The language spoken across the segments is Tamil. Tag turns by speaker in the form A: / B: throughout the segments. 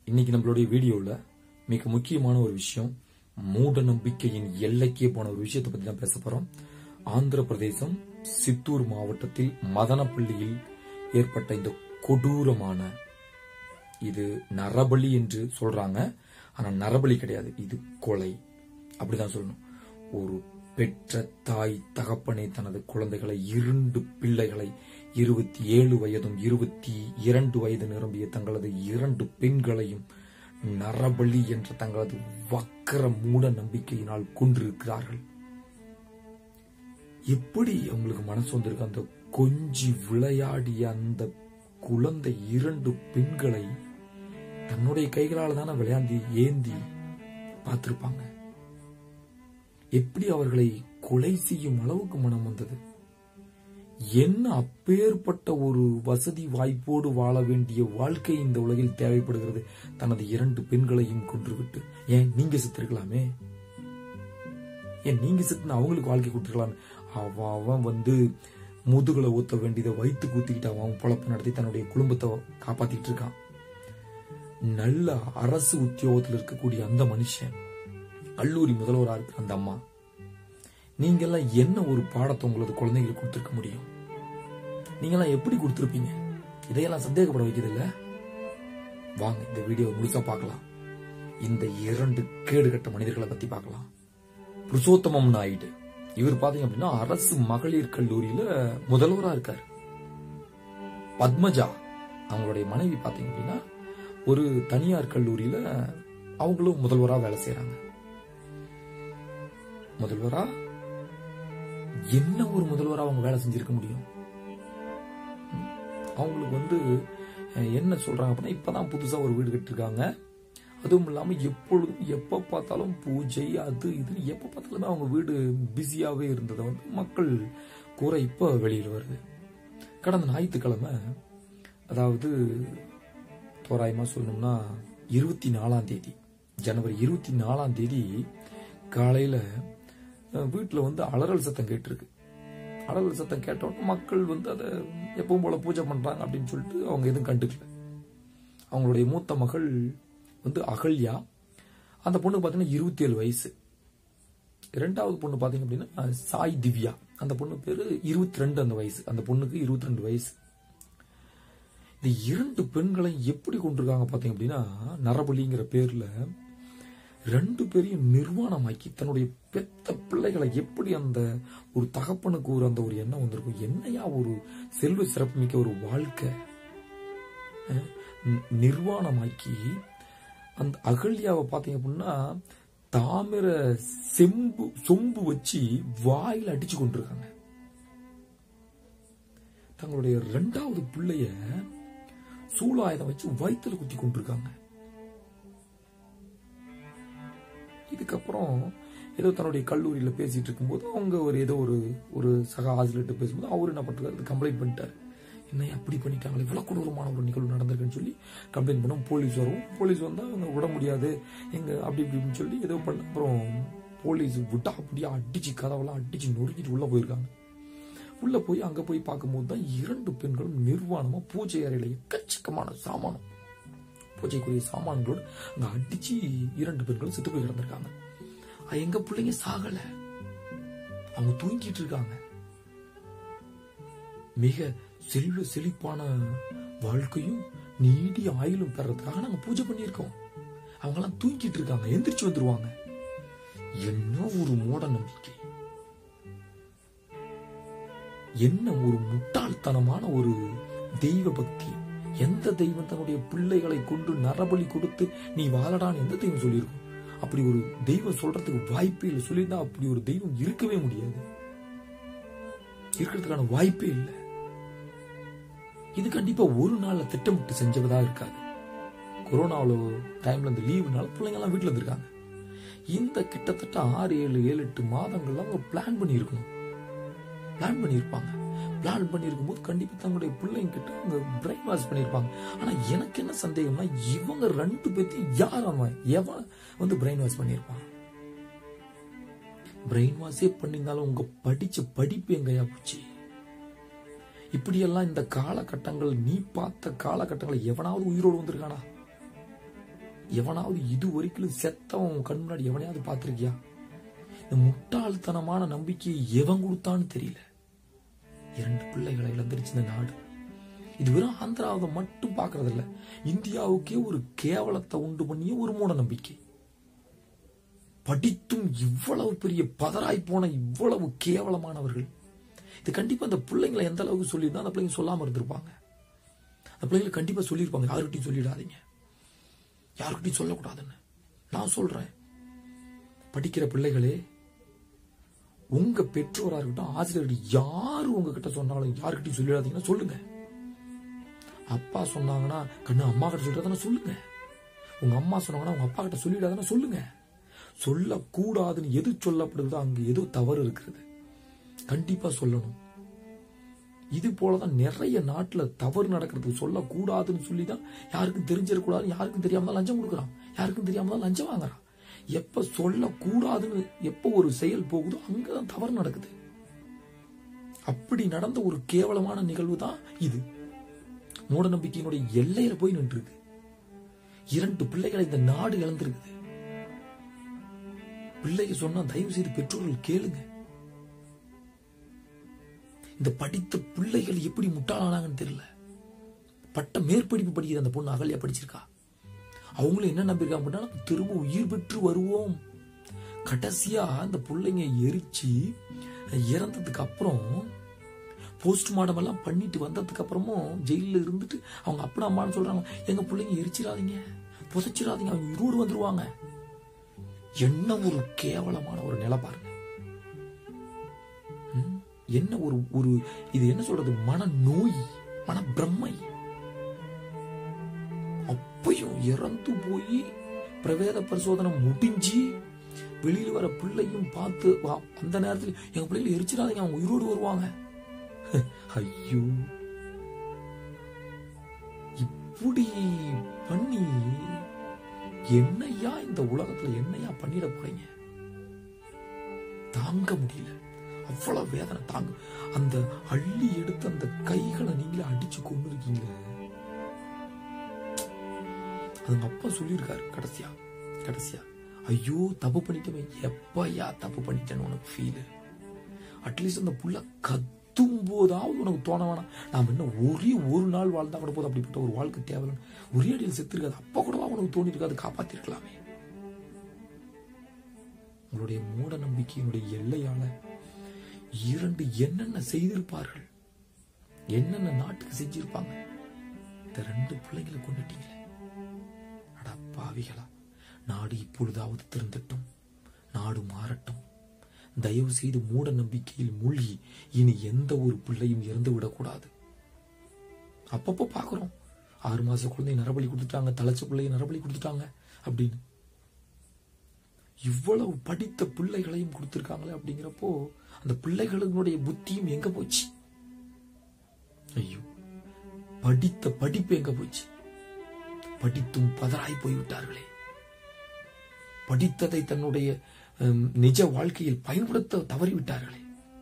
A: இன்னைக்கு நம்மளுடைய வீடியோல மிக முக்கியமான ஒரு விஷயம் மூட நம்பிக்கையின் எல்லைக்கே போன ஒரு விஷயத்தை பத்தி தான் பேச போறோம் ஆந்திர பிரதேசம் சித்தூர் மாவட்டத்தில் மதனப்பள்ளியில் ஏற்பட்ட இந்த கொடூரமான இது நரபலி என்று சொல்றாங்க ஆனா நரபலி கிடையாது இது கொலை அப்படிதான் சொல்லணும் ஒரு பெற்ற தாய் தகப்பனை தனது குழந்தைகளை இரண்டு பிள்ளைகளை இருபத்தி ஏழு வயதும் இருபத்தி இரண்டு வயது நிரம்பிய தங்களது இரண்டு பெண்களையும் நரபலி என்ற தங்களது வக்கர மூட நம்பிக்கையினால் கொன்றிருக்கிறார்கள் எப்படி அவங்களுக்கு மனசு வந்திருக்கு அந்த கொஞ்சி விளையாடிய அந்த குழந்தை இரண்டு பெண்களை தன்னுடைய கைகளால் தானே விளையாந்தி ஏந்தி பார்த்திருப்பாங்க எப்படி அவர்களை கொலை செய்யும் அளவுக்கு மனம் வந்தது என்ன அப்பேற்பட்ட ஒரு வசதி வாய்ப்போடு வாழ வேண்டிய வாழ்க்கை இந்த உலகில் தேவைப்படுகிறது தனது இரண்டு பெண்களையும் கொன்றுவிட்டு ஏன் நீங்க செத்துருக்கலாமே ஏன் நீங்க செத்துனா அவங்களுக்கு வாழ்க்கை கொடுத்துருக்கலாமே அவன் அவன் வந்து முதுகுல ஊத்த வேண்டியதை வயிற்று கூத்திக்கிட்டு அவன் பொழப்பு நடத்தி தன்னுடைய குடும்பத்தை காப்பாத்திட்டு இருக்கான் நல்ல அரசு உத்தியோகத்தில் இருக்கக்கூடிய அந்த மனுஷன் கல்லூரி முதல்வரா இருக்கிற அந்த அம்மா நீங்கெல்லாம் என்ன ஒரு பாடத்தை உங்களது குழந்தைகளுக்கு கொடுத்துருக்க முடியும் நீங்கெல்லாம் எப்படி கொடுத்துருப்பீங்க இதையெல்லாம் சந்தேகப்பட வைக்கிறது இல்ல வாங்க இந்த வீடியோ முழுசா பார்க்கலாம் இந்த இரண்டு கேடுகட்ட மனிதர்களை பத்தி பார்க்கலாம் புருஷோத்தமம் நாயுடு இவர் பாத்தீங்க அப்படின்னா அரசு மகளிர் கல்லூரியில முதல்வரா இருக்காரு பத்மஜா அவங்களுடைய மனைவி பாத்தீங்க அப்படின்னா ஒரு தனியார் கல்லூரியில அவங்களும் முதல்வரா வேலை செய்யறாங்க முதல்வரா என்ன ஒரு முதல்வரா அவங்க வேலை செஞ்சிருக்க முடியும் ம்? அவங்களுக்கு வந்து அஹ், என்ன சொல்றாங்க அப்படின்னா இப்பதான் புதுசா ஒரு வீடு கட்டிருக்காங்க அதுவும் இல்லாம எப்பொழுதும் எப்ப பார்த்தாலும் பூஜை அது இது எப்ப பார்த்தாலுமே அவங்க வீடு பிஸியாவே இருந்ததை வந்து மக்கள் கூற இப்ப வெளியில் வருது கடந்த ஞாயிற்றுக்கிழமை அதாவது தோராயமா சொல்லணும்னா இருபத்தி நாலாம் தேதி ஜனவரி இருபத்தி நாலாம் தேதி காலையில அஹ், வீட்டுல வந்து அலறல் சத்தம் கேட்டிருக்கு அலறல் சத்தம் கேட்டோன்னே மக்கள் வந்து அதை எப்பவும் போல பூஜை பண்றாங்க அப்படின்னு சொல்லிட்டு அவங்க எதுவும் கண்டுக்கல அவங்களுடைய மூத்த மகள் வந்து அகல்யா அந்த பொண்ணு பார்த்தீங்கன்னா இருபத்தி ஏழு வயசு ரெண்டாவது பொண்ணு பாத்தீங்க அப்படின்னா அஹ், சாய் திவ்யா அந்த பொண்ணு பேரு இருபத்தி ரெண்டு அந்த வயசு அந்த பொண்ணுக்கு இருபத்தி ரெண்டு வயசு இந்த இரண்டு பெண்களை எப்படி கொண்டிருக்காங்க பாத்தீங்க அப்படின்னா நரபலிங்கிற பேர்ல ரெண்டு பேரையும் நிர்வாணமாக்கி தன்னுடைய பெத்த பிள்ளைகளை எப்படி அந்த ஒரு தகப்பனுக்கு ஒரு அந்த ஒரு எண்ணம் வந்திருக்கும் என்னையா ஒரு செல்வ சிறப்புமிக்க ஒரு வாழ்க்கை அஹ், நி- நிர்வாணமாக்கி அந்த அகல்யாவை பாத்தீங்க அப்படின்னா தாமிர செம்பு சொம்பு வச்சு வாயில அடிச்சு கொண்டிருக்காங்க தங்களுடைய ரெண்டாவது பிள்ளைய சூலாயுதம் வச்சு வயித்துல குத்தி கொண்டிருக்காங்க இதுக்கப்புறம் ஏதோ தன்னுடைய கல்லூரியில பேசிட்டு இருக்கும்போது அவங்க ஒரு ஏதோ ஒரு ஒரு சக ஆசிரியர்கிட்ட பேசும்போது அவர் என்ன பண்றாரு கம்ப்ளைண்ட் பண்ணிட்டாரு என்ன அப்படி பண்ணிட்டாங்களே இவ்வளவு கொடூரமான ஒரு நிகழ்வு நடந்திருக்குன்னு சொல்லி கம்ப்ளைண்ட் பண்ணோம் போலீஸ் வரும் போலீஸ் வந்தா அவங்க விட முடியாது எங்க அப்படி இப்படின்னு சொல்லி ஏதோ பண்ண அப்புறம் போலீஸ் விட்டா அப்படியே அடிச்சு கதவெல்லாம் அடிச்சு நொறுக்கிட்டு உள்ள போயிருக்காங்க உள்ள போய் அங்க போய் பார்க்கும்போது தான் இரண்டு பெண்களும் நிர்வாணமா பூஜை அறையில எக்கச்சக்கமான சாமானம் பூஜைக்குரிய சாமான்களோடு அங்க அடிச்சு இரண்டு பெண்களும் செத்து போய் கிடந்திருக்காங்க அஹ் எங்க பிள்ளைங்க சாகல அவங்க தூங்கிட்டு இருக்காங்க மிக செல்வ செழிப்பான வாழ்க்கையும் நீடிய ஆயுளும் பெறதுக்காக நாங்க பூஜை பண்ணியிருக்கோம் அவங்க எல்லாம் தூங்கிட்டு இருக்காங்க எந்திரிச்சு வந்துருவாங்க என்ன ஒரு மூட நம்பிக்கை என்ன ஒரு முட்டாள்தனமான ஒரு தெய்வ பக்தி எந்த தெய்வம் தன்னுடைய பிள்ளைகளை கொண்டு நரபலி கொடுத்து நீ வாழடான்னு எந்த தெய்வம் சொல்லியிருக்கும் அப்படி ஒரு தெய்வம் சொல்றதுக்கு வாய்ப்பே இல்லை சொல்லியிருந்தா அப்படி ஒரு தெய்வம் இருக்கவே முடியாது இருக்கிறதுக்கான வாய்ப்பே இல்லை இது கண்டிப்பா ஒரு நாள்ல திட்டமிட்டு செஞ்சதா இருக்காது கொரோனாவில் டைம்ல இந்த லீவுனால பிள்ளைங்க எல்லாம் வீட்டுல இருந்திருக்காங்க இந்த கிட்டத்தட்ட ஆறு ஏழு ஏழு எட்டு மாதங்கள்ல அவங்க பிளான் பண்ணியிருக்கணும் பிளான் பண்ணியிருப்பாங்க பிளான் பண்ணியிருக்கும் போது கண்டிப்பா தங்களுடைய பிள்ளைங்க கிட்ட அவங்க பிரெயின் வாஷ் பண்ணியிருப்பாங்க ஆனா எனக்கு என்ன சந்தேகம்னா இவங்க ரெண்டு பேர்த்தையும் யார் அவன் எவன் வந்து பிரெயின் வாஷ் பண்ணியிருப்பான் பிரெயின் வாஷே பண்ணியிருந்தாலும் உங்க படிச்ச படிப்பு எங்கயா போச்சு இப்படியெல்லாம் இந்த காலகட்டங்கள் நீ பார்த்த காலகட்டங்கள் எவனாவது உயிரோடு வந்திருக்கானா எவனாவது இது வரைக்கும் செத்தவன் உன் கண் முன்னாடி எவனையாவது பார்த்திருக்கியா இந்த முட்டாள்தனமான நம்பிக்கையை எவன் கொடுத்தான்னு தெரியல இரண்டு பிள்ளைகளை இழந்துருச்சு இந்த நாடு இது வெறும் ஆந்திராவை மட்டும் பார்க்கறது இல்ல இந்தியாவுக்கே ஒரு கேவலத்தை உண்டு பண்ணிய ஒரு மூட நம்பிக்கை படித்தும் இவ்வளவு பெரிய பதறாய் போன இவ்வளவு கேவலமானவர்கள் இது கண்டிப்பா அந்த பிள்ளைங்களை எந்த அளவுக்கு சொல்லியிருந்தா அந்த பிள்ளைங்க சொல்லாம இருந்திருப்பாங்க அந்த பிள்ளைங்களுக்கு கண்டிப்பா சொல்லியிருப்பாங்க யாருக்கிட்டையும் சொல்லிடாதீங்க யாருக்கிட்டையும் சொல்லக்கூடாதுன்னு நான் சொல்றேன் படிக்கிற பிள்ளைகளே உங்க பெற்றோரா இருக்கட்டும் ஆசிரியர்கள் யாரு உங்ககிட்ட சொன்னாலும் யாருக்கிட்டையும் சொல்லிடாதீங்கன்னா சொல்லுங்க அப்பா சொன்னாங்கன்னா கண்ணு அம்மா கிட்ட சொல்றதுன்னா சொல்லுங்க உங்க அம்மா சொன்னாங்கன்னா உங்க அப்பா கிட்ட சொல்லிடாதுன்னா சொல்லுங்க சொல்லக்கூடாதுன்னு எது சொல்லப்படுதோ அங்க ஏதோ தவறு இருக்கிறது கண்டிப்பா சொல்லணும் இது போலதான் நிறைய நாட்டுல தவறு நடக்கிறது சொல்லக்கூடாதுன்னு சொல்லி தான் யாருக்கும் தெரிஞ்சிடக்கூடாது யாருக்கும் தெரியாம தான் லஞ்சம் கொடுக்குறான் யாருக்கும் தெரியாம தான் லஞ்சம் வாங்குறான் எப்ப சொல்லக்கூடாதுன்னு எப்ப ஒரு செயல் போகுதோ அங்கதான் தவறு நடக்குது அப்படி நடந்த ஒரு கேவலமான நிகழ்வு தான் இது மூட நம்பிக்கையினுடைய எல்லையில போய் நின்றுருக்கு இரண்டு பிள்ளைகளை இந்த நாடு இழந்திருக்குது பிள்ளைங்க சொன்னா தயவு செய்து பெற்றோர்கள் கேளுங்க இந்த படித்த பிள்ளைகள் எப்படி முட்டாளானாங்கன்னு தெரியல பட்ட மேற்படிப்பு படிக்கிற அந்த பொண்ணு அகல்யா படிச்சிருக்கா அவங்களும் என்ன நம்பியிருக்காங்க அப்படின்னா திரும்ப உயிர் பெற்று வருவோம் கடைசியா அந்த பிள்ளைங்க எரிச்சு இறந்ததுக்கு அப்புறம் போஸ்ட்மார்டம் எல்லாம் பண்ணிட்டு வந்ததுக்கு அப்புறமும் ஜெயில இருந்துட்டு அவங்க அப்பா அம்மான்னு சொல்றாங்க எங்க பிள்ளைங்க எரிச்சிடாதீங்க புதைச்சிடாதீங்க அவங்க இருவோடு வந்துருவாங்க என்ன ஒரு கேவலமான ஒரு நிலை பாருங்க ம்? என்ன ஒரு ஒரு இது என்ன சொல்றது மன நோய் மன பிரம்மை அப்பையும் இறந்து போய் பிரவேத பரிசோதனை முடிஞ்சு வெளியில வர பிள்ளையும் பார்த்து வா- அந்த நேரத்தில் எங்க பிள்ளைகளை எரிச்சிடாதீங்க அவங்க உயிரோடு வருவாங்க ஐயோ இப்படி பண்ணி என்னையா இந்த உலகத்துல என்னையா பண்ணிட போறீங்க தாங்க முடியல அவ்வளவு வேதனை தாங்க அந்த அள்ளி எடுத்து அந்த கைகளை நீங்களே அடிச்சு கொண்டு இருக்கீங்களே அதுங்க அப்பா சொல்லியிருக்காரு கடைசியா கடைசியா ஐயோ தப்பு பண்ணிட்டமே எப்பயா தப்பு பண்ணிட்டேன்னு உனக்கு ஃபீல் அட்லீஸ்ட் அந்த புள்ள கத்தும் போதாவது உனக்கு தோண வேணாம் நாம என்ன ஒரே ஒரு நாள் வாழ்ந்தா கூட போதும் அப்படிப்பட்ட ஒரு வாழ்க்கை தேவையில்லை ஒரே அடியில் செத்து இருக்காது அப்ப கூடவா உனக்கு தோணி இருக்காது காப்பாத்திருக்கலாமே உங்களுடைய மூட நம்பிக்கையினுடைய எல்லையால இரண்டு என்னென்ன செய்திருப்பார்கள் என்னென்ன நாட்டுக்கு செஞ்சிருப்பாங்க இந்த ரெண்டு பிள்ளைங்களை கொண்டுட்டீங்களே அட பாவிகளா நாடு இப்பொழுதாவது திருந்தட்டும் நாடு மாறட்டும் தயவு செய்து மூட நம்பிக்கையில் மூழ்கி இனி எந்த ஒரு பிள்ளையும் இறந்து விடக்கூடாது அப்பப்போ பார்க்குறோம் ஆறு மாச குழந்தை நரபலி கொடுத்துட்டாங்க தலைச்ச பிள்ளைய நரபலி கொடுத்துட்டாங்க அப்படின்னு இவ்வளவு படித்த பிள்ளைகளையும் கொடுத்திருக்காங்களே அப்படிங்கிறப்போ அந்த பிள்ளைகளுடைய புத்தியும் எங்க போச்சு ஐயோ படித்த படிப்பு எங்க போச்சு படித்தும் பதறாய் போய்விட்டார்களே படித்ததை தன்னுடைய ஹம், நிஜ வாழ்க்கையில் பயன்படுத்த தவறிவிட்டார்களே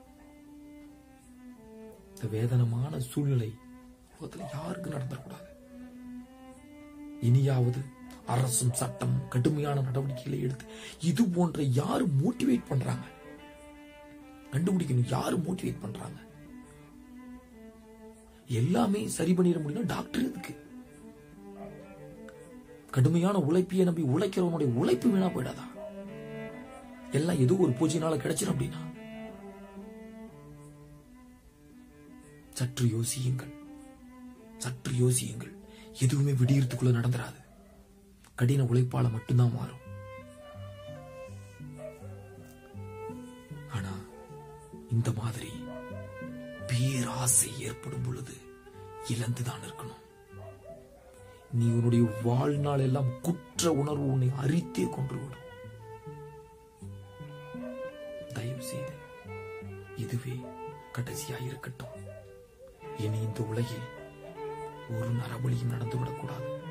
A: இந்த வேதனமான சூழ்நிலை உலகத்துல யாருக்கு நடந்துடக்கூடாது இனியாவது அரசும் சட்டம் கடுமையான நடவடிக்கைகளை எடுத்து இது போன்ற யாரு மோட்டிவேட் பண்றாங்க கண்டுபிடிக்கணும் யாரு மோட்டிவேட் பண்றாங்க எல்லாமே சரி பண்ணிட முடியும்னா டாக்டர் எதுக்கு கடுமையான உழைப்பையே நம்பி உழைக்கிறவனுடைய உழைப்பு வீணா போயிடாதா எல்லாம் ஏதோ ஒரு பூஜையினால கிடைச்சிடும் அப்படின்னா சற்று யோசியுங்கள் சற்று யோசியுங்கள் எதுவுமே விடியறதுக்குள்ள நடந்துராது கடின உழைப்பால மட்டும்தான் மாறும் ஆனா இந்த மாதிரி பேராசை ஏற்படும் பொழுது இழந்துதான் இருக்கணும் நீ உன்னுடைய வாழ்நாள் எல்லாம் குற்ற உணர்வு உன்னை அரித்தே கொன்று விடும் தயவு செய்து இதுவே கடைசியா இருக்கட்டும் இனி இந்த உலகில் ஒரு நரபலியும் நடந்துவிடக்கூடாது